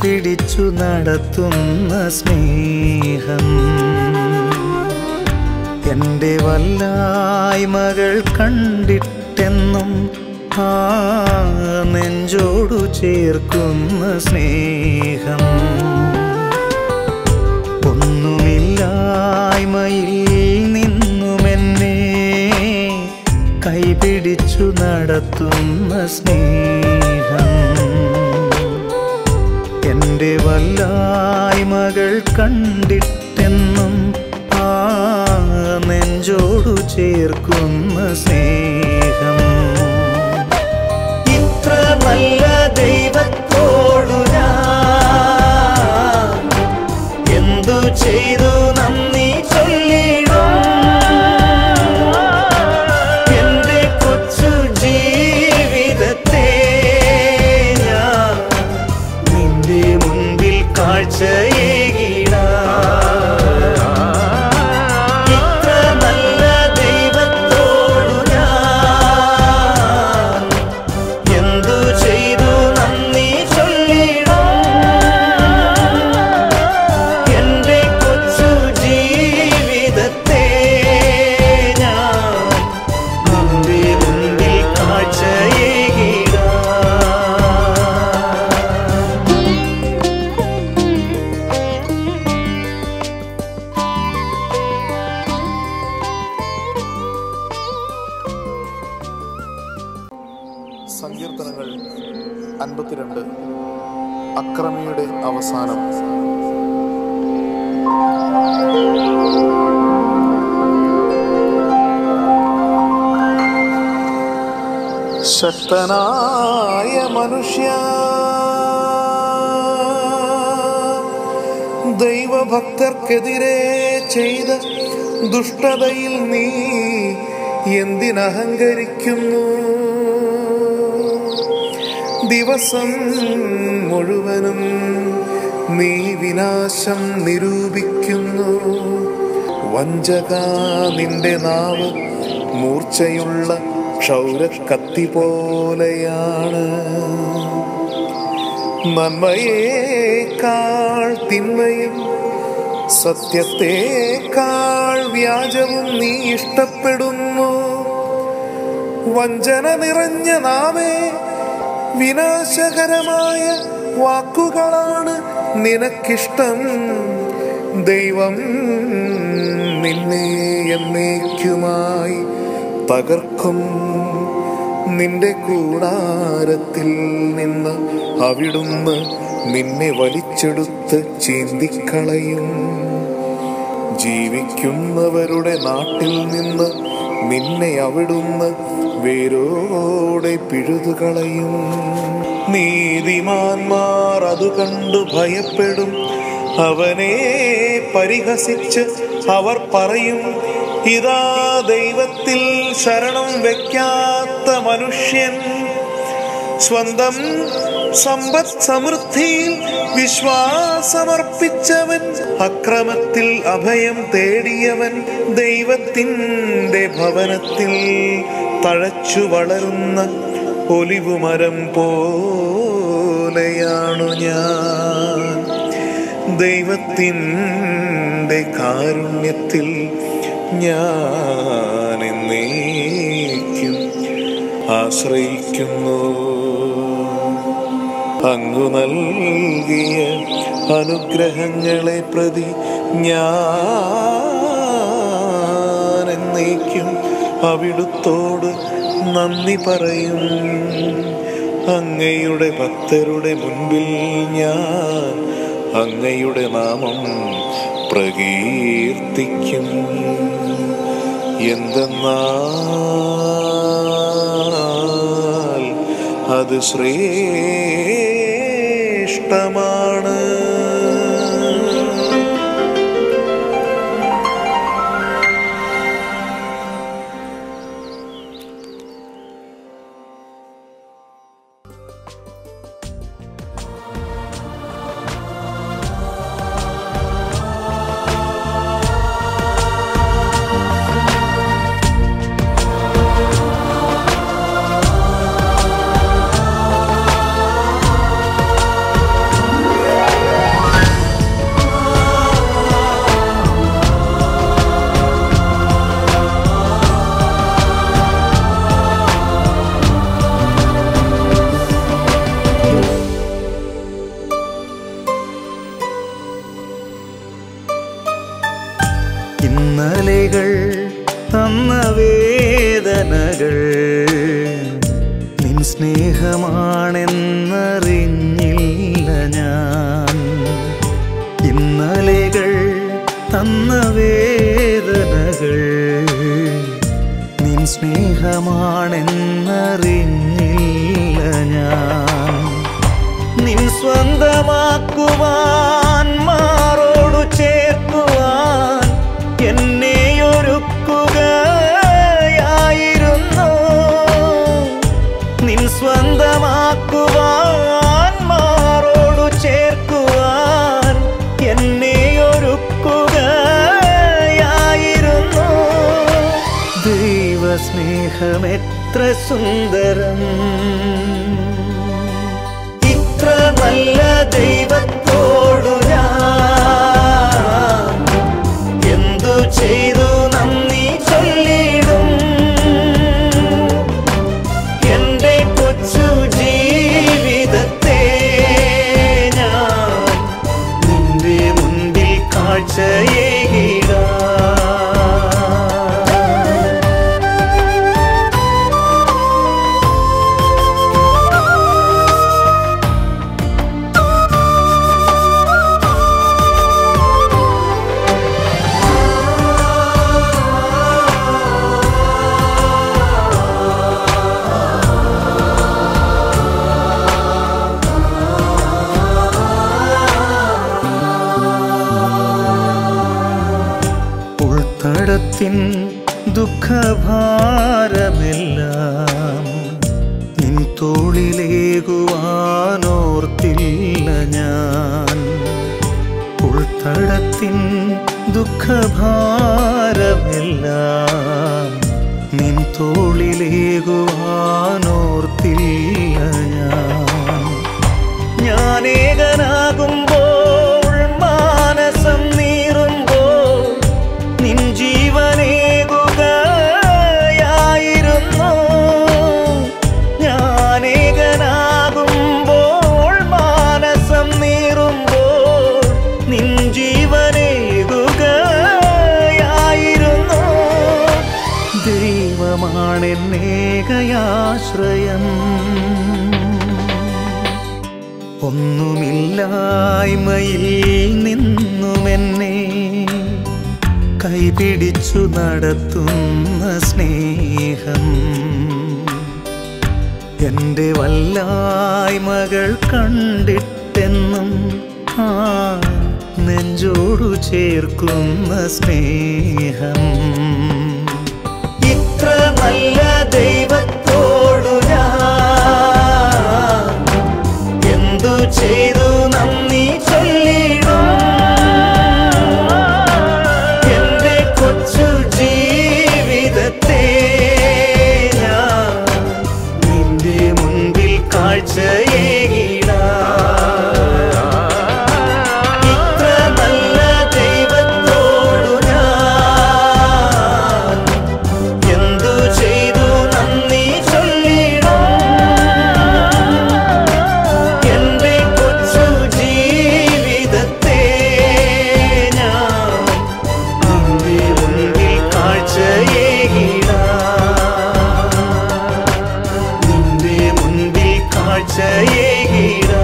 കൈപിടിച്ചു നടത്തുന്ന സ്നേഹം എൻ്റെ വല്ലായ്മകൾ കണ്ടിട്ടെന്നും ആ നെഞ്ചോടു ചേർക്കുന്ന സ്നേഹം ഒന്നുമില്ലായ്മയിൽ നിന്നുമെന്നെ കൈപിടിച്ചു നടത്തുന്ന സ്നേഹം എൻ്റെ വല്ലായ്മകൾ കണ്ടിട്ടെന്നും ആ നെഞ്ചോടു ചേർക്കുന്ന സ്നേഹം ഇത്ര നല്ല ദൈവത്തോടു ഞാൻ എന്തു ചെയ്തു നന്ദി ചൊല്ലിടും എന്റെ കൊച്ചു ജീവിതത്തെ ഞാൻ നിന്റെ മുൻപിൽ കാഴ്ചയേകിടാം ഇത്ര നല്ല ദൈവത്തോടു ഞാൻ എന്തു ചെയ്തു നന്ദി ചൊല്ലിടും എന്റെ കൊച്ചു ജീവിതത്തെ ഞാൻ നിന്റെ മുൻപിൽ കാഴ്ചയേകിടാം സങ്കീർത്തനങ്ങൾ അൻപത്തിരണ്ട് അക്രമിയുടെ അവസാനം ശക്തനായ മനുഷ്യ ദൈവഭക്തർക്കെതിരെ ചെയ്ത ദുഷ്ടതയിൽ നീ എന്തിനഹങ്കരിക്കുന്നു ദിവസം മുഴുവനും നീ വിനാശം നിരൂപിക്കുന്നു വഞ്ചക നിന്റെ നാവ് മൂർച്ചയുള്ള ക്ഷൗരക്കത്തി പോലെയാണ് നന്മയേക്കാൾ തിന്മയും സത്യത്തേക്കാൾ വ്യാജവും നീ ഇഷ്ടപ്പെടുന്നു വഞ്ചന നിറഞ്ഞ നാമേ വിനാശകരമായ വാക്കുകളാണ് നിനക്കിഷ്ടം ദൈവം നിന്നെ എന്നേക്കുമായി തകർക്കും നിന്റെ കൂടാരത്തിൽ നിന്ന് അവിടുന്ന് നിന്നെ വലിച്ചെടുത്ത് ചീന്തിക്കളയും ജീവിക്കുന്നവരുടെ നാട്ടിൽ നിന്ന് നിന്നെ അവിടുന്ന് വേരോടെ പിഴുതുകളയും നീതിമാന്മാർ അത് കണ്ടു ഭയപ്പെടും അവനെ പരിഹസിച്ച് അവർ പറയും ഇതാ ദൈവത്തിൽ ശരണം വെക്കാത്ത മനുഷ്യൻ സ്വന്തം സമ്പദ് സമൃദ്ധിയിൽ വിശ്വാസമർപ്പിച്ചവൻ അക്രമത്തിൽ അഭയം തേടിയവൻ ദൈവത്തിൻ്റെ ഭവനത്തിൽ തഴച്ചു വളരുന്ന ഒലിവുമരം പോലെയാണു ഞാൻ ദൈവത്തിൻ്റെ കാരുണ്യത്തിൽ ഞാൻ എന്നേക്കും ആശ്രയിക്കുന്നു അങ്ങു നൽകിയ അനുഗ്രഹങ്ങളെ പ്രതി ഞാൻ എന്നേക്കും അവിടുത്തോട് നന്ദി പറയും അങ്ങയുടെ ഭക്തരുടെ മുൻപിൽ ഞാൻ അങ്ങയുടെ നാമം പ്രകീർത്തിക്കും എന്തെന്നാൽ അത് ശ്രേഷ്ഠമാണ് ും ഇന്നലെകൾ തന്ന വേദനകൾ നിൻ സ്നേഹമാണെന്നറിഞ്ഞില്ല ഞാൻ ഇന്നലെകൾ തന്ന വേദനകൾ നിൻ സ്നേഹമാണെന്നറിഞ്ഞില്ല ഞാൻ നിൻ സ്വന്തമാക്കുവാൻ മാറോടു ചേർക്കുവാൻ എന്നെ ഒരുക്കുകയായിരുന്നു നിൻ സ്വന്തമാക്കുവാൻ മാറോടു ചേർക്കുവാൻ എന്നെ ഒരുക്കുകയായിരുന്നു ദൈവസ്നേഹമെത്ര സുന്ദരം ഇത്ര നല്ല ദൈവത്തോടു ഞാൻ എന്തു ചെയ്തു നന്ദി ചൊല്ലിടും എന്റെ കൊച്ചു ജീവിതത്തെ ഞാൻ നിന്റെ മുൻപിൽ കാഴ്ചയേകിടാം ഉൾത്തടത്തിൻ ദുഃഖഭാരമെല്ലാം നിൻ തോളിലേകുവാനോർത്തില്ല ഞാൻ ഉൾത്തടത്തിൻ ദുഃഖഭാരമെല്ലാം നിൻ തോളിലേകുവാനോർത്തില്ല ഞാൻ ഞാനേകനാകുമ്പോൾ മാനസം നീറുമ്പോൾ നിൻ ജീവനേകുകയായിരുന്നു ഞാനേകനാകുമ്പോൾ മാനസം നീറുമ്പോൾ നിൻ ജീവനേകുകയായിരുന്നു ദൈവമാണെന്നേകയാശ്രയം ഒന്നുമില്ലായ്മയിൽ നിന്നുമെന്നെ കൈപിടിച്ചു നടത്തുന്ന സ്നേഹം എൻ്റെ വല്ലായ്മകൾ കണ്ടിട്ടെന്നും ആ നെഞ്ചോടു ചേർക്കുന്ന സ്നേഹം ഇത്ര നല്ല ദൈവത്തോടു ഞാൻ എന്തു ചെയ്തു നന്ദി ചൊല്ലിടും എന്റെ കൊച്ചു ജീവിതത്തെ ഞാൻ നിന്റെ മുൻപിൽ കാഴ്ചയേകിടാം ഇത്ര നല്ല ദൈവത്തോടു ഞാൻ എന്തു ചെയ്തു നന്ദി ചൊല്ലിടും എന്റെ കൊച്ചു ജീവിതത്തെ ഞാൻ നിന്റെ മുൻപിൽ കാഴ്ചയേകിടാം നിന്റെ മുൻപിൽ കാഴ്ചയേകിടാം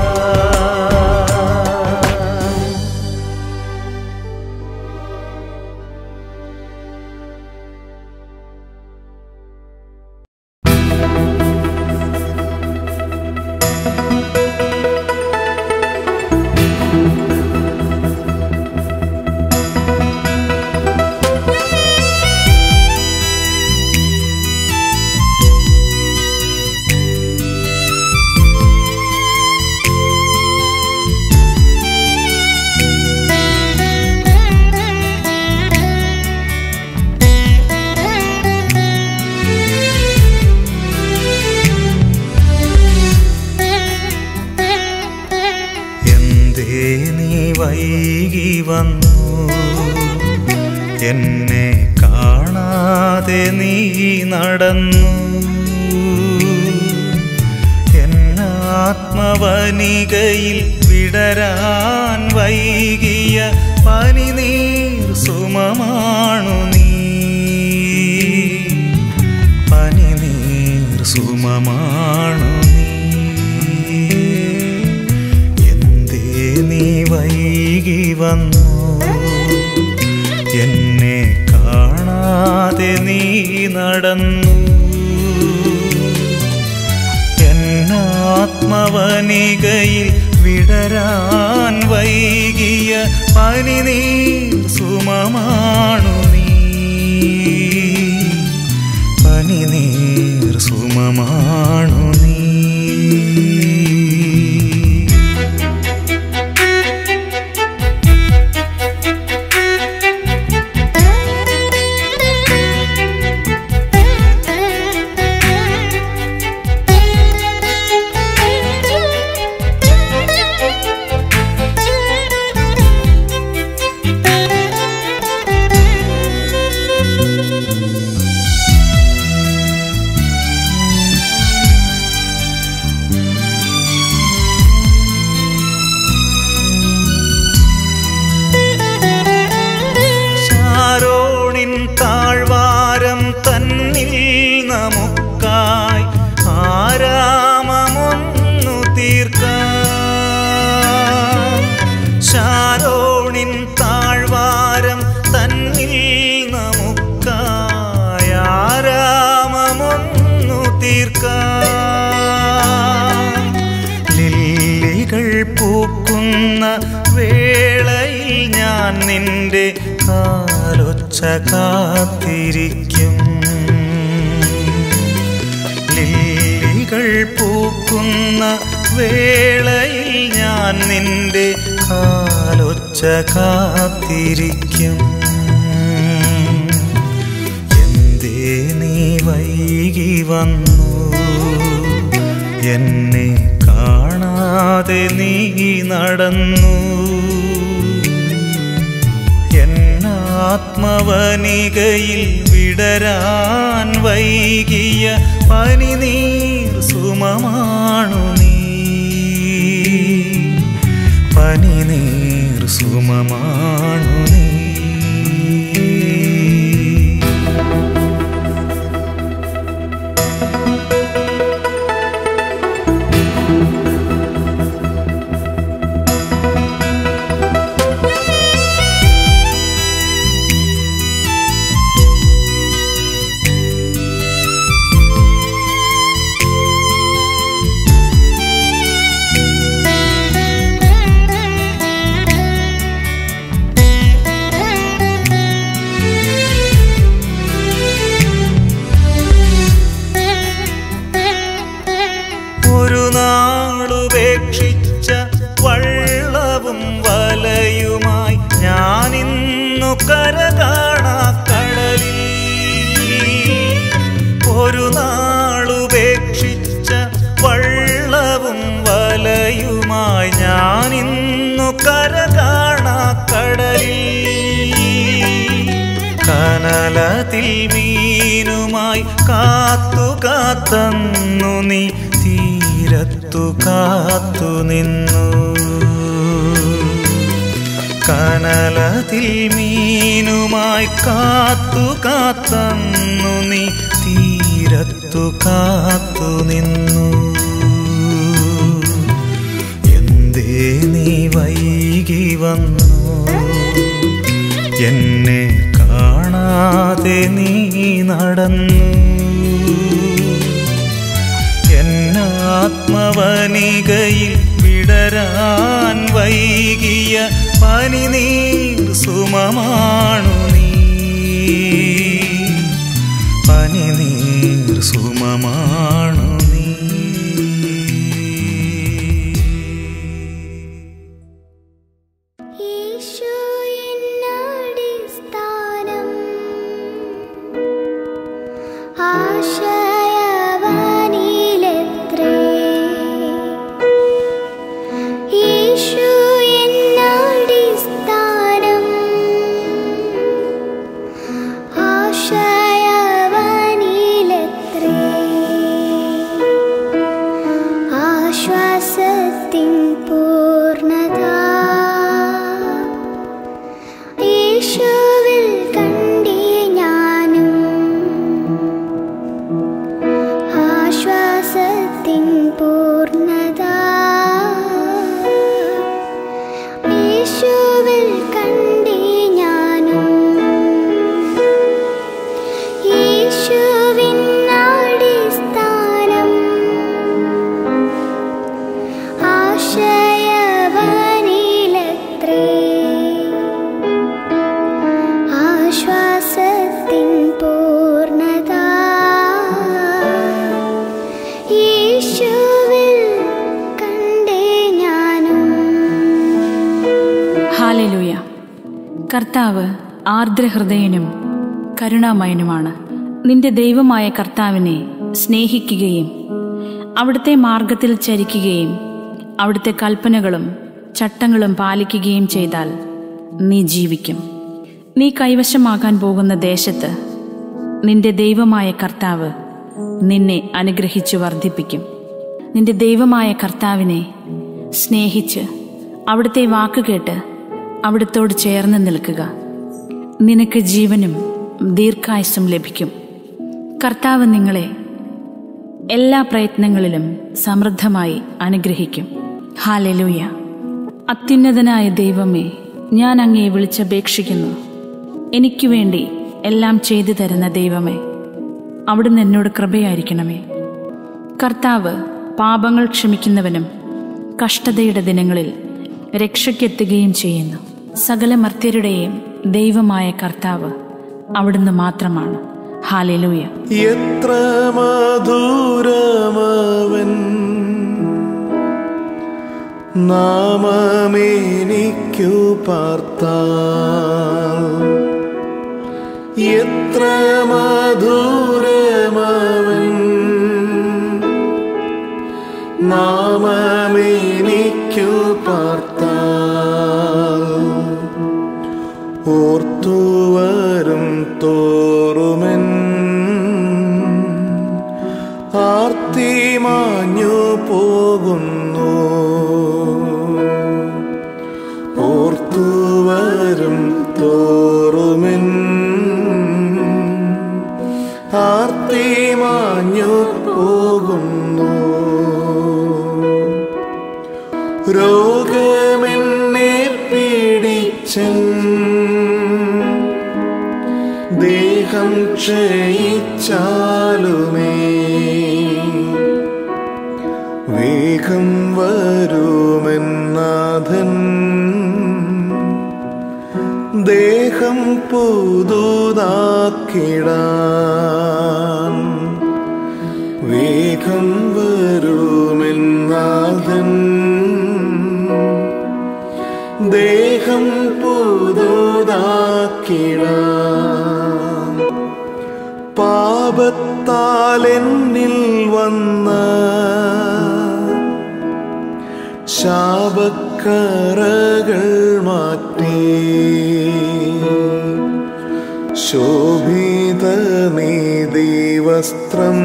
എന്തേ നീ വൈകി വന്നു എന്നെ കാണാതെ നീ നടന്നു എന്നാത്മവനികയിൽ വിടരാൻ വൈകിയ പനിനീർ സുമ സുമമാണു നീ പനിനീർ സുമമാണു നീ എന്തേ നീ വൈകി വന്നു എന്നെ കാണാതെ നീ നടന്നു എന്നാത്മവനികയിൽ വിടരാൻ വൈകിയ പനിനീർ സുമമാണു നീ പനിനീർ സുമമാണു നീ ശാരോണിൻ താഴ്വാരം തന്നിൽ നമുക്കായി ആരാമമൊന്നു തീർക്കാം ശാരോണിൻ താഴ്വാരം തന്നിൽ നമുക്കായി ആരാമമൊന്നു തീർക്കാം ലില്ലികൾ പൂക്കുന്ന വേളയിൽ ഞാൻ നിന്റെ കാലൊച്ച കാത്തിരിക്കും ലില്ലികൾ പൂക്കുന്ന വേളയിൽ ഞാൻ നിന്റെ കാലൊച്ച കാത്തിരിക്കും എന്തേ നീ വൈകി വന്നു എന്നെ കാണാതെ നീ നടന്നു എന്നാത്മവനികയിൽ വിടരാൻ വൈകിയ പനിനീർ സുമമാണു നീ പനിനീർ സുമമാണു നീ ഒരു നാളുപേക്ഷിച്ച വള്ളവും വലയുമായി ഞാനിന്നു കര കാണാ കടലിൽ ഒരു നാളുപേക്ഷിച്ച വള്ളവും വലയുമായി ഞാനിന്നു കര കാണാ കടലിൽ കനലതിൽ മീനുമായി കാത്തു കാത്തന്നു നീ തീരത്തു കാത്തു നിന്നു കനലതിൽ മീനുമായി കാത്തു കാത്തന്നു നീ തീരത്തു കാത്തു നിന്നു എന്തേ നീ വൈകി വന്നു എന്നെ കാണാതെ നീ നടന്നു എന്നാത്മവനികയിൽ വിടരാൻ വൈകിയ പനിനീർ സുമമാണു നീ പനിനീർ സുമമാണു നീ യേശു എന്നടിസ്ഥാനം ആശയവാനിലെത്രേ യേശു എന്നടിസ്ഥാനം ആശയവാനിലെത്രേ ആശ്വാസത്തിൻ പൂർണ്ണത യേശുവിൽ കർത്താവ് ആർദ്രഹൃദയനും കരുണാമയനുമാണ് നിന്റെ ദൈവമായ കർത്താവിനെ സ്നേഹിക്കുകയും അവിടുത്തെ മാർഗത്തിൽ ചരിക്കുകയും അവിടുത്തെ കൽപ്പനകളും ചട്ടങ്ങളും പാലിക്കുകയും ചെയ്താൽ നീ ജീവിക്കും നീ കൈവശമാകാൻ പോകുന്ന ദേശത്ത് നിന്റെ ദൈവമായ കർത്താവ് നിന്നെ അനുഗ്രഹിച്ചു വർദ്ധിപ്പിക്കും നിന്റെ ദൈവമായ കർത്താവിനെ സ്നേഹിച്ച് അവിടുത്തെ വാക്ക് കേട്ട് അവിടുത്തോട് ചേർന്ന് നിൽക്കുക നിനക്ക് ജീവനും ദീർഘായുസ്സും ലഭിക്കും കർത്താവ് നിങ്ങളെ എല്ലാ പ്രയത്നങ്ങളിലും സമൃദ്ധമായി അനുഗ്രഹിക്കും ഹാലലൂയ അത്യുന്നതനായ ദൈവമേ ഞാൻ അങ്ങേ വിളിച്ചപേക്ഷിക്കുന്നു എനിക്ക് വേണ്ടി എല്ലാം ചെയ്തു തരുന്ന ദൈവമേ അവിടുന്ന് എന്നോട് കൃപയായിരിക്കണമേ കർത്താവ് പാപങ്ങൾ ക്ഷമിക്കുന്നവനും കഷ്ടതയുടെ ദിനങ്ങളിൽ രക്ഷയ്ക്കെത്തുകയും ചെയ്യുന്നു സകല മർത്യരുടെയും ദൈവമായ കർത്താവ് അവിടുന്ന് മാത്രമാണ് ഹാലലൂയ എത്ര മധുരമവൻ നാമമേനിക്കു പാർത്താൽ എത്ര മധുരമവൻ നാമമേനിക്കു പാർത്താൽ ഓർത്തുവരും തോറുമെൻ ആർത്തി മാഞ്ഞു പോകുന്നു ഓർത്തുവരും തോറുമെൻ ആർത്തി മാഞ്ഞു പോകുന്നു രോഗമെന്നെ പിടിച്ചൻ ദേഹം ക്ഷയിച്ചാലുമേ വേഗം വരുമെന്നാഥൻ ദേഹം പുതുതാക്കിടാൻ വേഗം വരുമെന്നാഥൻ ദേഹം പുതുതാക്കിടാൻ പാപത്താൽ എന്നിൽ വന്ന ശാപക്കറകൾ മാറ്റി ശോഭിത നീതി വസ്ത്രം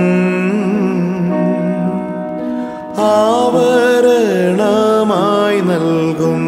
ആവരണമായി നൽകും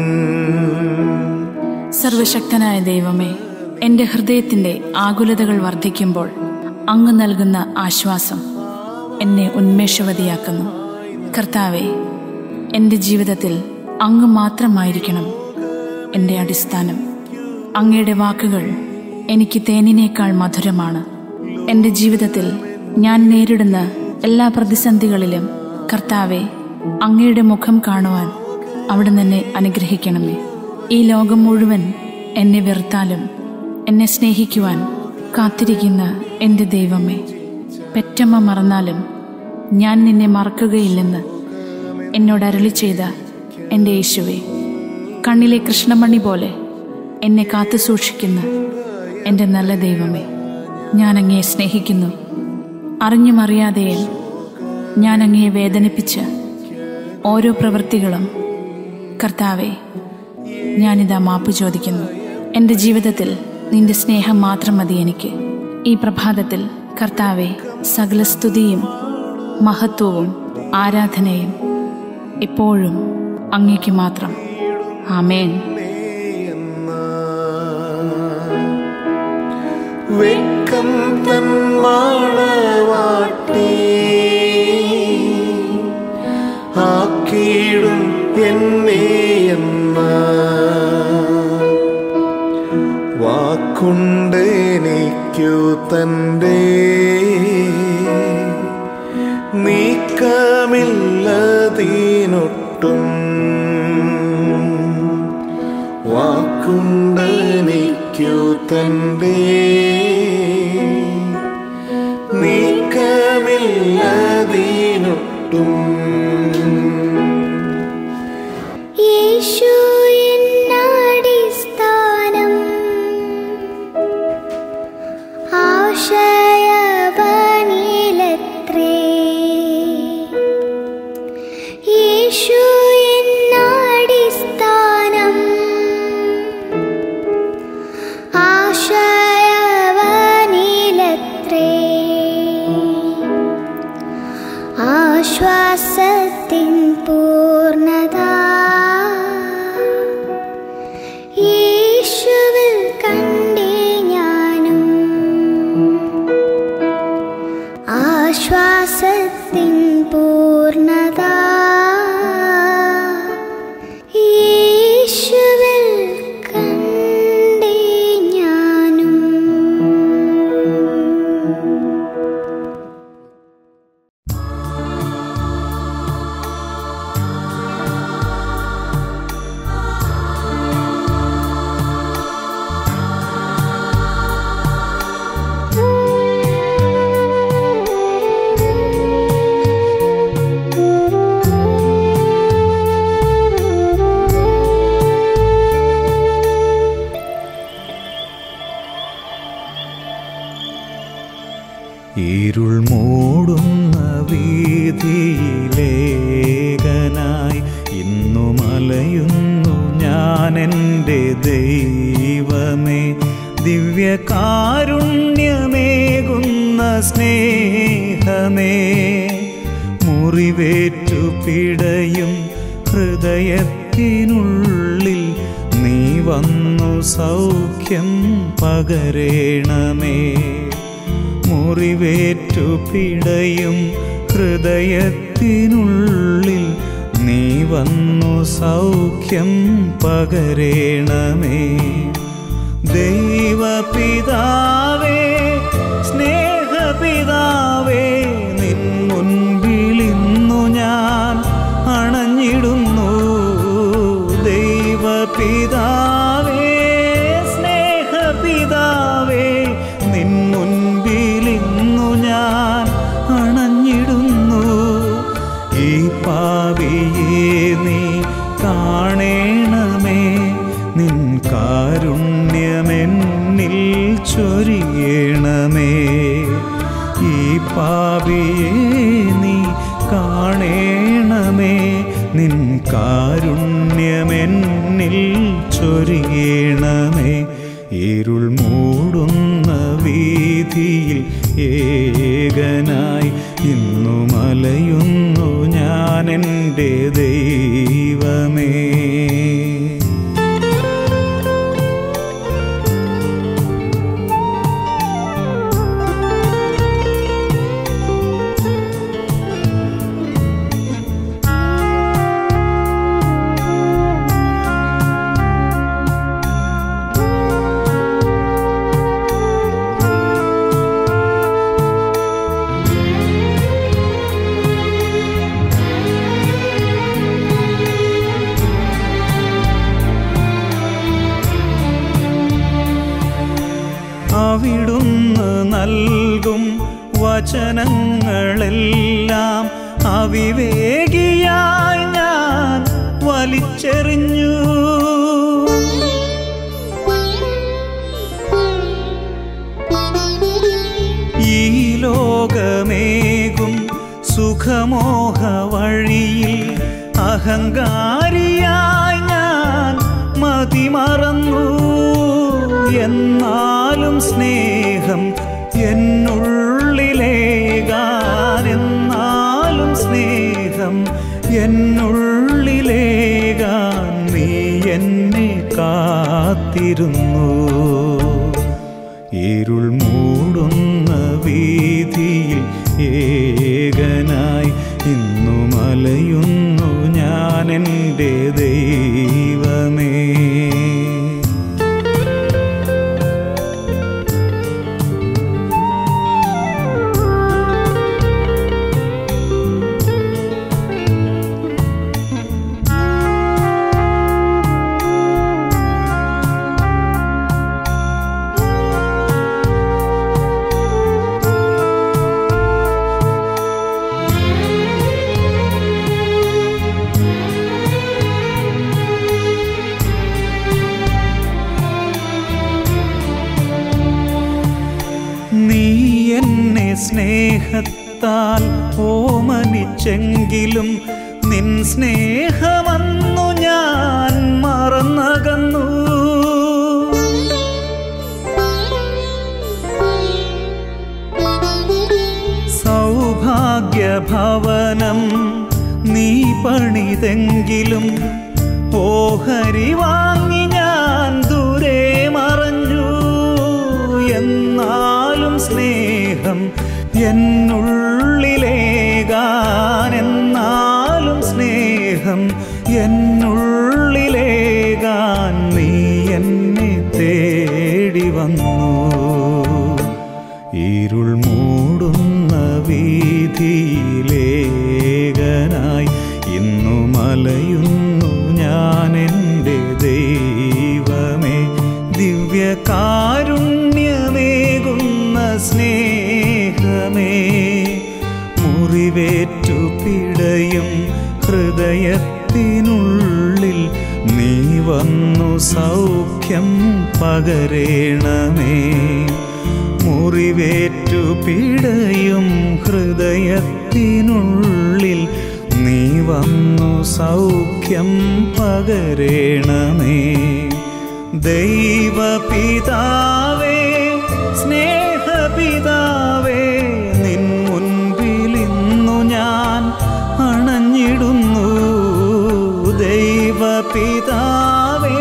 സർവശക്തനായ ദൈവമേ എന്റെ ഹൃദയത്തിന്റെ ആകുലതകൾ വർദ്ധിക്കുമ്പോൾ അങ്ങ് നൽകുന്ന ആശ്വാസം എന്നെ ഉന്മേഷവതിയാക്കുന്നു കർത്താവെ എന്റെ ജീവിതത്തിൽ അങ്ങ് മാത്രമായിരിക്കണം എന്റെ അടിസ്ഥാനം അങ്ങയുടെ വാക്കുകൾ എനിക്ക് തേനിനേക്കാൾ മധുരമാണ് എന്റെ ജീവിതത്തിൽ ഞാൻ നേരിടുന്ന എല്ലാ പ്രതിസന്ധികളിലും കർത്താവെ അങ്ങയുടെ മുഖം കാണുവാൻ അവിടെ എന്നെ അനുഗ്രഹിക്കണമേ ഈ ലോകം മുഴുവൻ എന്നെ വെറുത്താലും എന്നെ സ്നേഹിക്കുവാൻ കാത്തിരിക്കുന്ന എൻ്റെ ദൈവമേ പെറ്റമ്മ മറന്നാലും ഞാൻ നിന്നെ മറക്കുകയില്ലെന്ന് എന്നോട് അരളി ചെയ്ത എൻ്റെ യേശുവേ കണ്ണിലെ കൃഷ്ണമണി പോലെ എന്നെ കാത്തു സൂക്ഷിക്കുന്ന എൻ്റെ നല്ല ദൈവമേ ഞാൻ അങ്ങയെ സ്നേഹിക്കുന്നു അറിഞ്ഞും അറിയാതെയും ഞാൻ അങ്ങയെ വേദനിപ്പിച്ച് ഓരോ പ്രവൃത്തികളും കർത്താവെ ഞാനിതാ മാപ്പ് ചോദിക്കുന്നു എൻ്റെ ജീവിതത്തിൽ നിന്റെ സ്നേഹം മാത്രം മതി എനിക്ക് ഈ പ്രഭാതത്തിൽ കർത്താവെ സകല സ്തുതിയും മഹത്വവും ആരാധനയും എപ്പോഴും അങ്ങേക്ക് മാത്രം ആമേൻ വെക്കം തൻ മാണവാട്ടി ആക്കിയിടും എന്നെ എന്ന വാക്കുണ്ടെനിക്കു തൻ്റെ നീക്കമില്ലതീനൊട്ടും വാക്കുണ്ടെനിക്കു തൻ്റെ നീക്കമില്ലതീനൊട്ടും യേശു എന്നടിസ്ഥാനം ആശ്വാസത്തിൻ പൂർണ്ണത യേശുവിൽ കണ്ടേ ഞാനും ആശ്വാസത്തിൻ പൂർണ്ണത യേശുവിൽ കണ്ടേ ഞാനും ഇരുൾ മൂടുന്ന വീതിയിലേകനായി ഇന്നു മലയുന്നു ഞാൻ എൻ്റെ ദൈവമേ ദിവ്യകാരുണ്യമേകുന്ന സ്നേഹമേ മുറിവേറ്റു പിടയും ഹൃദയത്തിനുള്ളിൽ നീ വന്നു സൗഖ്യം പകരേണമേ മുറിവേറ്റു പിടയും ഹൃദയത്തിനുള്ളിൽ നീ വന്നു സൗഖ്യം പകരേണമേ ദൈവപിതാവേ സ്നേഹപിതാവേ നിൻ മുൻപിലിന്നു ഞാൻ അണഞ്ഞിടുന്നു ദൈവപിതാവേ സ്നേഹപിതാവേ നിൻ മുൻപിലിന്നു ഞാൻ അണഞ്ഞിടുന്നു ഈ പാപിയെ നീ കാണേണമേ നിൻ കാരുണ്യമെന്നിൽ ചൊരിയണമേ ഈ പാപിയെ നീ കാണേണമേ നിൻ കാരുണ്യമെന്നിൽ ചൊരിയണമേ ഇരുൾ മൂടുന്ന വീതിയിൽ ഏകനായി ഇന്നു മലയുന്നു ഞാൻ എൻ്റെ ദൈവമേ അവിടുന്ന് നൽകും വചനങ്ങളെല്ലാം അവിവേകിയായി ഞാൻ വലിച്ചെറിഞ്ഞു ഈ ലോകമേകും സുഖമോഹ വഴിയിൽ അഹങ്കാരിയായി ഞാൻ മതിമറന്നു എന്നാലും സ്നേഹം എന്നുള്ളിലേകാൻ എന്നാലും സ്നേഹം എന്നുള്ളിലേകാൻ നീ എന്നെ കാത്തിരുന്നു ഇരുൾ മൂടുന്ന വീതിയിൽ ഏകനായി ഇന്നു മലയുന്നു ഞാൻ എൻ്റെ ദൈവമേ നീ എന്നെ സ്നേഹത്താൽ ഓമനിച്ചെങ്കിലും നിൻ സ്നേഹമന്നു ഞാൻ മറന്നകന്നു സൗഭാഗ്യഭവനം നീ ഇതെങ്കിലും ഓഹരി വാങ്ങി ഞാൻ ദൂരെ മറഞ്ഞു എന്നാലും സ്നേഹം എന്നുള്ളിലേകാൻ എന്നാലും സ്നേഹം എന്നുള്ളിലേകാൻ നീ എന്നെ തേടി വന്നു ഇരുൾ മൂടുന്ന വീതിയിലേകനായി ഇന്നു മലയുന്നു ഞാൻ എൻ്റെ ദൈവമേ ദിവ്യകാരുണ്യമേകുന്ന സ്നേഹമേ മുറിവേറ്റു പിടയും ഹൃദയത്തിനുള്ളിൽ നീ വന്നു സൗഖ്യം പകരേണമേ മുറിവേറ്റു പിടയും ഹൃദയത്തിനുള്ളിൽ നീ വന്നു സൗഖ്യം പകരേണമേ ദൈവപിതാവേ സ്നേഹപിതാവേ നിൻ മുൻപിൽ ഇന്നു ഞാൻ അണഞ്ഞിടുന്നു ദൈവപിതാവേ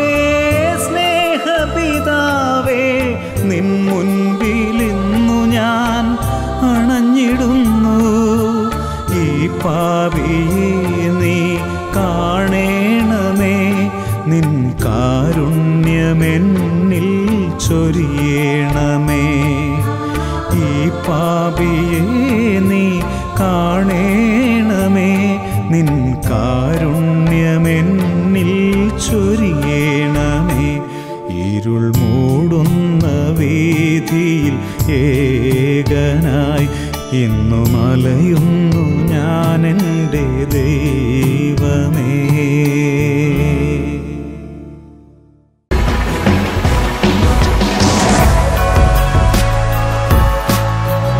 സ്നേഹപിതാവേ നിൻ മുൻപിൽ ഇന്നു ഞാൻ അണഞ്ഞിടുന്നു ഈ പാപിയെ നീ കാണേണമേ നിൻ കാരുണ്യമെന്നിൽ ചൊരിയണമേ ഈ പാപിയെ നീ കാണേണമേ നിൻ കാരുണ്യമെന്നിൽ ചൊരിയണമേ ഇരുൾ മൂടുന്ന വീതിയിൽ ഏകനായി ഇന്നു മലയുന്നു ഞാൻ എൻ്റെ ദൈവമേ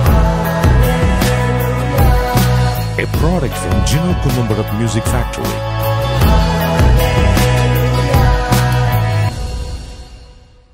a product from Gino Columbarat Music Factory.